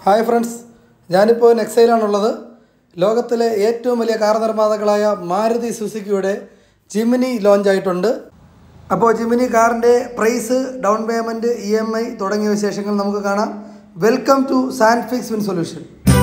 hi friends ഞാനിപ്പോൾ നെക്സൈലാണുള്ളത് ലോകത്തിലെ ഏറ്റവും വലിയ കാർ നിർമ്മാതാക്കളായ മാരുതി സുസുക്കിയുടെ ജിമിനി ലോഞ്ച് ആയിട്ടുണ്ട് അപ്പോൾ ജിമിനി കാറിൻ്റെ price down payment E M I തുടങ്ങിയ വിശേഷങ്ങൾ നമുക്ക് കാണാം welcome to Sanfix win solution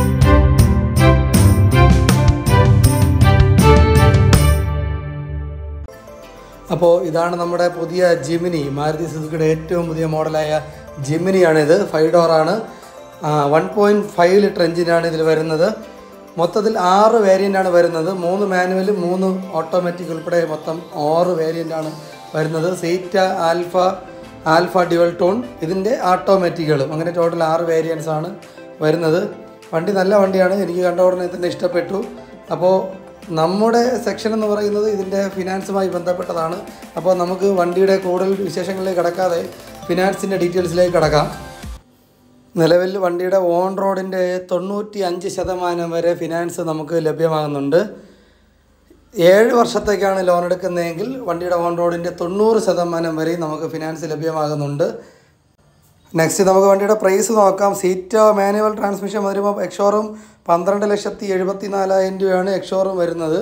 അപ്പോൾ ഇതാണ് നമ്മുടെ പുതിയ ജിമിനി മാരുതി സുസുക്കിയുടെ ഏറ്റവും പുതിയ മോഡലായ ജിമിനിയാണിത് ഫൈവ് ഡോറാണ് വൺ പോയിൻറ്റ് ഫൈവ് ലിറ്റർ എഞ്ചിനാണ് ഇതിൽ വരുന്നത് മൊത്തത്തിൽ ആറ് വേരിയൻ്റാണ് വരുന്നത് മൂന്ന് മാനുവൽ മൂന്ന് ഓട്ടോമാറ്റിക് ഉൾപ്പെടെ മൊത്തം ആറ് വേരിയൻ്റാണ് വരുന്നത് Zeta Alpha Alpha dual tone ഇതിൻ്റെ ഓട്ടോമാറ്റിക്കുകളും അങ്ങനെ ടോട്ടൽ ആറ് വേരിയൻസ് ആണ് വരുന്നത് വണ്ടി നല്ല വണ്ടിയാണ് എനിക്ക് കണ്ട ഉടനെ തന്നെ ഇഷ്ടപ്പെട്ടു അപ്പോൾ നമ്മുടെ സെക്ഷൻ എന്ന് പറയുന്നത് ഇതിൻ്റെ ഫിനാൻസുമായി ബന്ധപ്പെട്ടതാണ് അപ്പോൾ നമുക്ക് വണ്ടിയുടെ കൂടുതൽ വിശേഷങ്ങളിലേക്ക് കടക്കാതെ ഫിനാൻസിൻ്റെ ഡീറ്റെയിൽസിലേക്ക് കടക്കാം നിലവിൽ വണ്ടിയുടെ ഓൺ റോഡിൻ്റെ തൊണ്ണൂറ്റി അഞ്ച് ശതമാനം വരെ ഫിനാൻസ് നമുക്ക് ലഭ്യമാകുന്നുണ്ട് ഏഴ് വർഷത്തേക്കാണ് ലോൺ എടുക്കുന്നതെങ്കിൽ വണ്ടിയുടെ ഓൺ റോഡിൻ്റെ തൊണ്ണൂറ് ശതമാനം വരെ നമുക്ക് ഫിനാൻസ് ലഭ്യമാകുന്നുണ്ട് നെക്സ്റ്റ് നമുക്ക് വണ്ടിയുടെ പ്രൈസ് നോക്കാം സീറ്റ് മാനുവൽ ട്രാൻസ്മിഷൻ വരുമ്പോൾ എക്സോറും പന്ത്രണ്ട് ലക്ഷത്തി എഴുപത്തി നാലായിരം രൂപയാണ് എക്സോറും വരുന്നത്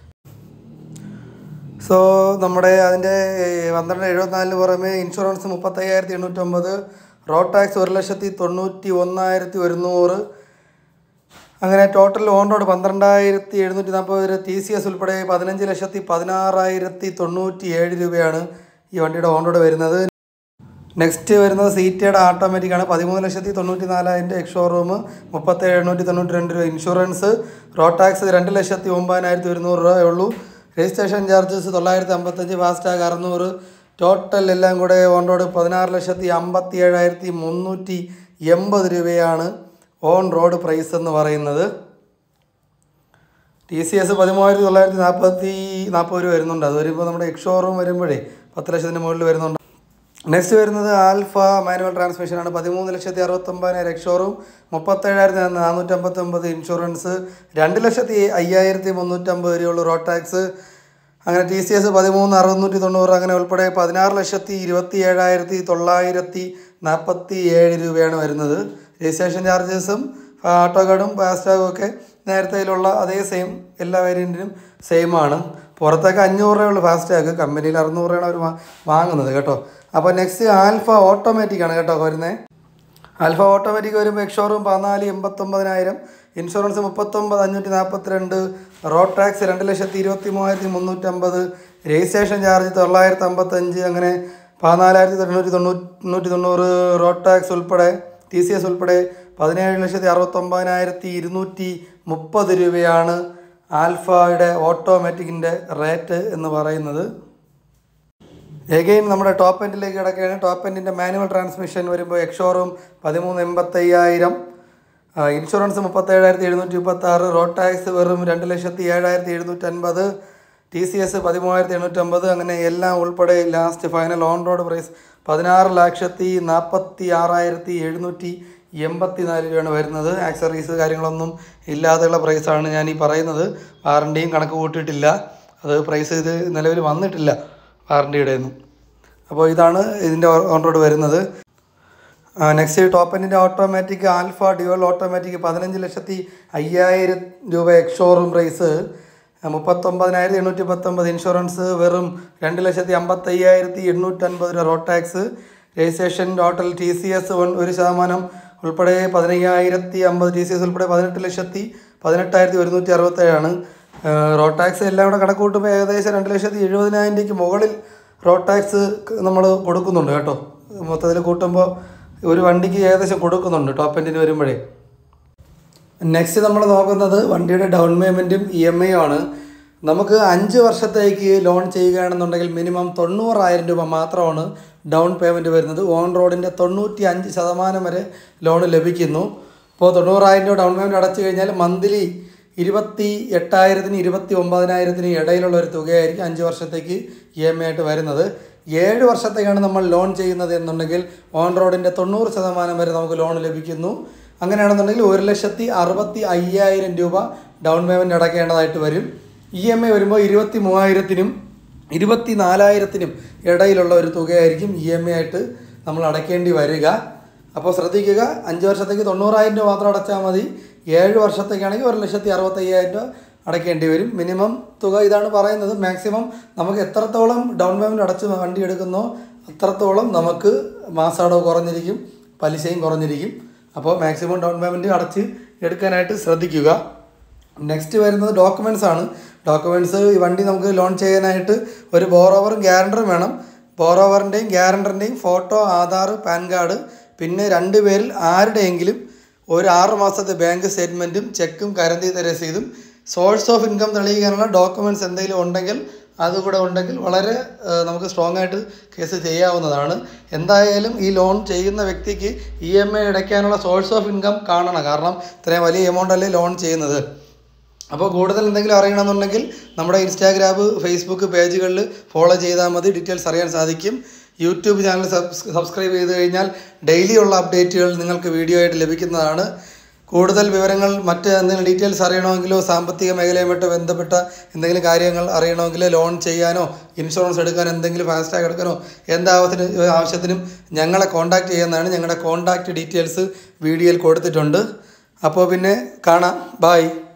സോ നമ്മുടെ അതിൻ്റെ പന്ത്രണ്ട് എഴുപത്തിനാലിന് പുറമെ ഇൻഷുറൻസ് മുപ്പത്തയ്യായിരത്തി എണ്ണൂറ്റൊമ്പത് റോഡ് ടാക്സ് ഒരു ലക്ഷത്തി തൊണ്ണൂറ്റി ഒന്നായിരത്തി ഒരുന്നൂറ് അങ്ങനെ ടോട്ടൽ ഓൺ റോഡ് പന്ത്രണ്ടായിരത്തി എഴുന്നൂറ്റി നാൽപ്പത് രൂപ ടി സി എസ് ഉൾപ്പെടെ പതിനഞ്ച് ലക്ഷത്തി പതിനാറായിരത്തി തൊണ്ണൂറ്റി ഏഴ് രൂപയാണ് ഈ വണ്ടിയുടെ ഓൺ റോഡ് വരുന്നത് നെക്സ്റ്റ് വരുന്നത് സീറ്റയുടെ ഓട്ടോമാറ്റിക് ആണ് പതിമൂന്ന് ലക്ഷത്തി തൊണ്ണൂറ്റി നാലായിരം എക്സ് ഷോറൂം മുപ്പത്തേഴ് എണ്ണൂറ്റി തൊണ്ണൂറ്റി രണ്ട് രൂപ ഇൻഷുറൻസ് റോഡ് ടാക്സ് രണ്ട് ലക്ഷത്തി ഒമ്പതിനായിരത്തി ഒരുന്നൂറ് രൂപയേ ഉള്ളൂ രജിസ്ട്രേഷൻ ചാർജസ് തൊള്ളായിരത്തി അമ്പത്തഞ്ച് ഫാസ്റ്റാഗ് അറുന്നൂറ് ടോട്ടൽ എല്ലാം കൂടെ ഓൺ റോഡ് പതിനാറ് ലക്ഷത്തി അമ്പത്തി ഏഴായിരത്തി മുന്നൂറ്റി എൺപത് രൂപയാണ് ഓൺ റോഡ് പ്രൈസ് എന്ന് പറയുന്നത് ടി സി എസ് പതിമൂവായിരത്തി തൊള്ളായിരത്തി നാൽപ്പത്തി നാൽപ്പത് രൂപ വരുന്നുണ്ട് അത് വരുമ്പോൾ നമ്മുടെ എക്സോറും വരുമ്പോഴേ പത്ത് ലക്ഷത്തിന് മുകളിൽ വരുന്നുണ്ട് നെക്സ്റ്റ് വരുന്നത് ആൽഫ മാനുവൽ ട്രാൻസ്മിഷനാണ് പതിമൂന്ന് ലക്ഷത്തി അറുപത്തൊമ്പതിനായിരം എക്സോറും മുപ്പത്തേഴായിരത്തി നാനൂറ്റമ്പത്തൊമ്പത് ഇൻഷുറൻസ് രണ്ട് ലക്ഷത്തി അയ്യായിരത്തി മുന്നൂറ്റമ്പത് രൂപയുള്ള റോഡ് ടാക്സ് അങ്ങനെ ടി സി എസ് പതിമൂന്ന് അറുന്നൂറ്റി തൊണ്ണൂറ് അങ്ങനെ ഉൾപ്പെടെ പതിനാറ് ലക്ഷത്തി ഇരുപത്തി ഏഴായിരത്തി തൊള്ളായിരത്തി നാൽപ്പത്തി ഏഴ് രൂപയാണ് വരുന്നത് രജിസ്ട്രേഷൻ ചാർജസും ഓട്ടോ കാർഡും ഫാസ്റ്റാഗും ഒക്കെ നേരത്തേയിലുള്ള അതേ സെയിം എല്ലാ വേരിയൻറ്റിനും സെയിം ആണ് പുറത്തൊക്കെ അഞ്ഞൂറ് രൂപയുള്ള ഫാസ്റ്റാഗ് കമ്പനിയിൽ അറുന്നൂറ് രൂപയാണ് അവർ വാങ്ങുന്നത് കേട്ടോ അപ്പോൾ നെക്സ്റ്റ് ആൽഫ ഓട്ടോമാറ്റിക് ആണ് കേട്ടോ വരുന്നത് ആൽഫ ഓട്ടോമാറ്റിക് വരുമ്പോൾ എക്സോറും പതിനാല് എൺപത്തൊമ്പതിനായിരം ഇൻഷുറൻസ് മുപ്പത്തൊമ്പത് അഞ്ഞൂറ്റി നാൽപ്പത്തിരണ്ട് റോഡ് ടാക്സ് രണ്ട് ലക്ഷത്തി ഇരുപത്തി മൂവായിരത്തി മുന്നൂറ്റമ്പത് രജിസ്ട്രേഷൻ ചാർജ് തൊള്ളായിരത്തി അമ്പത്തഞ്ച് അങ്ങനെ പതിനാലായിരത്തി തൊണ്ണൂറ്റി തൊണ്ണൂറ്റി തൊണ്ണൂറ് റോഡ് ടാക്സ് ഉൾപ്പെടെ ടി സി എസ് ഉൾപ്പെടെ പതിനേഴ് ലക്ഷത്തി അറുപത്തൊമ്പതിനായിരത്തി ഇരുന്നൂറ്റി മുപ്പത് രൂപയാണ് ആൽഫയുടെ ഓട്ടോമാറ്റിക്കിൻ്റെ റേറ്റ് എന്ന് പറയുന്നത് എഗെയിൻ നമ്മുടെ ടോപ്പ് എൻഡിലേക്ക് കിടക്കുകയാണ് ടോപ്പ് എൻഡിൻ്റെ മാനുവൽ ട്രാൻസ്മിഷൻ വരുമ്പോൾ എക്സോറും പതിമൂന്ന് എൺപത്തയ്യായിരം ഇൻഷുറൻസ് മുപ്പത്തേഴായിരത്തി എഴുന്നൂറ്റി മുപ്പത്താറ് റോഡ് ടാക്സ് വെറും രണ്ട് ലക്ഷത്തി ഏഴായിരത്തി എഴുന്നൂറ്റി അൻപത് ടി സി എസ് പതിമൂവായിരത്തി എണ്ണൂറ്റമ്പത് അങ്ങനെ എല്ലാം ഉൾപ്പെടെ last final on road price പതിനാറ് ലക്ഷത്തി നാൽപ്പത്തി ആറായിരത്തി എഴുന്നൂറ്റി എൺപത്തി നാല് രൂപയാണ് വരുന്നത് ആക്സറീസ് കാര്യങ്ങളൊന്നും ഇല്ലാതെയുള്ള പ്രൈസാണ് ഞാൻ ഈ പറയുന്നത് വാറണ്ടിയും കണക്ക് കൂട്ടിയിട്ടില്ല അത് പ്രൈസ് ഇത് നിലവിൽ വന്നിട്ടില്ല വാറണ്ടിയുടെ ഒന്നും അപ്പോൾ ഇതാണ് ഇതിൻ്റെ ഓൺ റോഡ് വരുന്നത് നെക്സ്റ്റ് ടോപ്പ് എൻഡിൻ്റെ ഓട്ടോമാറ്റിക് ആൽഫ ഡ്യുവൽ ഓട്ടോമാറ്റിക് പതിനഞ്ച് ലക്ഷത്തി അയ്യായിരം രൂപ എക്സോറും പ്രൈസ് മുപ്പത്തൊമ്പതിനായിരത്തി എണ്ണൂറ്റി പത്തൊമ്പത് ഇൻഷുറൻസ് വെറും രണ്ട് ലക്ഷത്തി അമ്പത്തയ്യായിരത്തി എണ്ണൂറ്റൻപത് രൂപ road tax registration total T C S ഒരു ശതമാനം ഉൾപ്പെടെ പതിനയ്യായിരത്തി അമ്പത് ടി സി എസ് ഉൾപ്പെടെ പതിനെട്ട് ലക്ഷത്തി പതിനെട്ടായിരത്തി ഒരുന്നൂറ്റി അറുപത്തേഴാണ് റോഡ് ടാക്സ് എല്ലാം കൂടെ കണക്ക് കൂട്ടുമ്പോൾ ഏകദേശം രണ്ട് ലക്ഷത്തി എഴുപതിനായിരം രൂപയ്ക്ക് മുകളിൽ റോഡ് ടാക്സ് നമ്മൾ കൊടുക്കുന്നുണ്ട് കേട്ടോ മൊത്തത്തിൽ കൂട്ടുമ്പോൾ ഒരു വണ്ടിക്ക് ഏകദേശം കൊടുക്കുന്നുണ്ട് ടോപ്പ് എൻഡിന് വരുമ്പോഴേ നെക്സ്റ്റ് നമ്മൾ നോക്കുന്നത് വണ്ടിയുടെ ഡൗൺ പേയ്മെൻറ്റും ഇ എം ഐ ആണ് നമുക്ക് അഞ്ച് വർഷത്തേക്ക് ലോൺ ചെയ്യുകയാണെന്നുണ്ടെങ്കിൽ മിനിമം തൊണ്ണൂറായിരം രൂപ മാത്രമാണ് ഡൗൺ പേയ്മെൻറ്റ് വരുന്നത് ഓൺ റോഡിൻ്റെ തൊണ്ണൂറ്റി അഞ്ച് ശതമാനം വരെ ലോൺ ലഭിക്കുന്നു അപ്പോൾ തൊണ്ണൂറായിരം രൂപ ഡൗൺ പേയ്മെൻറ്റ് അടച്ചു കഴിഞ്ഞാൽ മന്ത്ലി ഇരുപത്തി എട്ടായിരത്തിന് ഇരുപത്തി ഒമ്പതിനായിരത്തിന് ഇടയിലുള്ള ഒരു തുകയായിരിക്കും അഞ്ച് വർഷത്തേക്ക് ഇ എം ഐ ആയിട്ട് വരുന്നത് ഏഴ് വർഷത്തേക്കാണ് നമ്മൾ ലോൺ ചെയ്യുന്നത് എന്നുണ്ടെങ്കിൽ ഓൺ റോഡിൻ്റെ തൊണ്ണൂറ് ശതമാനം വരെ നമുക്ക് ലോൺ ലഭിക്കുന്നു അങ്ങനെയാണെന്നുണ്ടെങ്കിൽ ഒരു ലക്ഷത്തി അറുപത്തി അയ്യായിരം രൂപ ഡൗൺ പേയ്മെൻറ്റ് അടയ്ക്കേണ്ടതായിട്ട് വരും ഇ എം ഐ വരുമ്പോൾ ഇരുപത്തി മൂവായിരത്തിനും ഇരുപത്തി നാലായിരത്തിനും ഇടയിലുള്ള ഒരു തുകയായിരിക്കും ഇ എം ഐ ആയിട്ട് നമ്മൾ അടയ്ക്കേണ്ടി വരിക അപ്പോൾ ശ്രദ്ധിക്കുക അഞ്ച് വർഷത്തേക്ക് തൊണ്ണൂറായിരം രൂപ മാത്രം അടച്ചാൽ മതി ഏഴ് വർഷത്തേക്കാണെങ്കിൽ ഒരു ലക്ഷത്തി അറുപത്തയ്യായിരം രൂപ അടയ്ക്കേണ്ടി വരും മിനിമം തുക ഇതാണ് പറയുന്നത് മാക്സിമം നമുക്ക് എത്രത്തോളം ഡൗൺ പേയ്മെൻറ്റ് അടച്ച് വണ്ടി എടുക്കുന്നോ അത്രത്തോളം നമുക്ക് മാസാടവ് കുറഞ്ഞിരിക്കും പലിശയും കുറഞ്ഞിരിക്കും അപ്പോൾ മാക്സിമം ഡൗൺ പേയ്മെൻറ്റ് അടച്ച് എടുക്കാനായിട്ട് ശ്രദ്ധിക്കുക നെക്സ്റ്റ് വരുന്നത് ഡോക്യുമെൻറ്റ്സ് ആണ് ഡോക്യുമെൻറ്റ്സ് ഈ വണ്ടി നമുക്ക് ലോൺ ചെയ്യാനായിട്ട് ഒരു ബോറോവറും ഗ്യാരണ്ടറും വേണം ബോറോവറിൻ്റെയും ഗ്യാരണ്ടറിൻ്റെയും ഫോട്ടോ ആധാർ പാൻ കാർഡ് പിന്നെ രണ്ട് പേരിൽ ആരുടെയെങ്കിലും ഒരു ആറ് മാസത്തെ ബാങ്ക് സ്റ്റേറ്റ്മെൻറ്റും ചെക്കും കരന്തീത രസീതും സോഴ്സ് ഓഫ് ഇൻകം തെളിയിക്കാനുള്ള ഡോക്യുമെൻറ്റ്സ് എന്തെങ്കിലും ഉണ്ടെങ്കിൽ അതുകൂടെ ഉണ്ടെങ്കിൽ വളരെ ആ, നമുക്ക് സ്ട്രോങ് ആയിട്ട് കേസ് ചെയ്യാവുന്നതാണ് എന്തായാലും ഈ ലോൺ ചെയ്യുന്ന വ്യക്തിക്ക് ഇ എം ഐ അടയ്ക്കാനുള്ള സോഴ്സ് ഓഫ് ഇൻകം കാണണം കാരണം ഇത്രയും വലിയ എമൗണ്ട് അല്ലേ ലോൺ ചെയ്യുന്നത് അപ്പോൾ കൂടുതൽ എന്തെങ്കിലും അറിയണമെന്നുണ്ടെങ്കിൽ നമ്മുടെ ഇൻസ്റ്റാഗ്രാം ഫേസ്ബുക്ക് പേജുകളിൽ ഫോളോ ചെയ്താൽ മതി ഡീറ്റെയിൽസ് അറിയാൻ സാധിക്കും യൂട്യൂബ് ചാനൽ സബ്സ്ക്രൈബ് ചെയ്ത് കഴിഞ്ഞാൽ ഡെയിലി ഉള്ള അപ്ഡേറ്റുകൾ നിങ്ങൾക്ക് വീഡിയോ ആയിട്ട് ലഭിക്കുന്നതാണ് കൂടുതൽ വിവരങ്ങൾ മറ്റ് എന്തെങ്കിലും ഡീറ്റെയിൽസ് അറിയണമെങ്കിലോ സാമ്പത്തിക മേഖലയുമായിട്ട് ബന്ധപ്പെട്ട എന്തെങ്കിലും കാര്യങ്ങൾ അറിയണമെങ്കിൽ ലോൺ ചെയ്യാനോ ഇൻഷുറൻസ് എടുക്കാനോ എന്തെങ്കിലും ഫാസ്റ്റാഗ് എടുക്കാനോ എന്താവശ്യത്തിന് ആവശ്യത്തിനും ഞങ്ങളെ കോൺടാക്റ്റ് ചെയ്യുന്നതാണ് ഞങ്ങളുടെ കോൺടാക്റ്റ് ഡീറ്റെയിൽസ് വീഡിയോയിൽ കൊടുത്തിട്ടുണ്ട് അപ്പോൾ പിന്നെ കാണാം ബായ്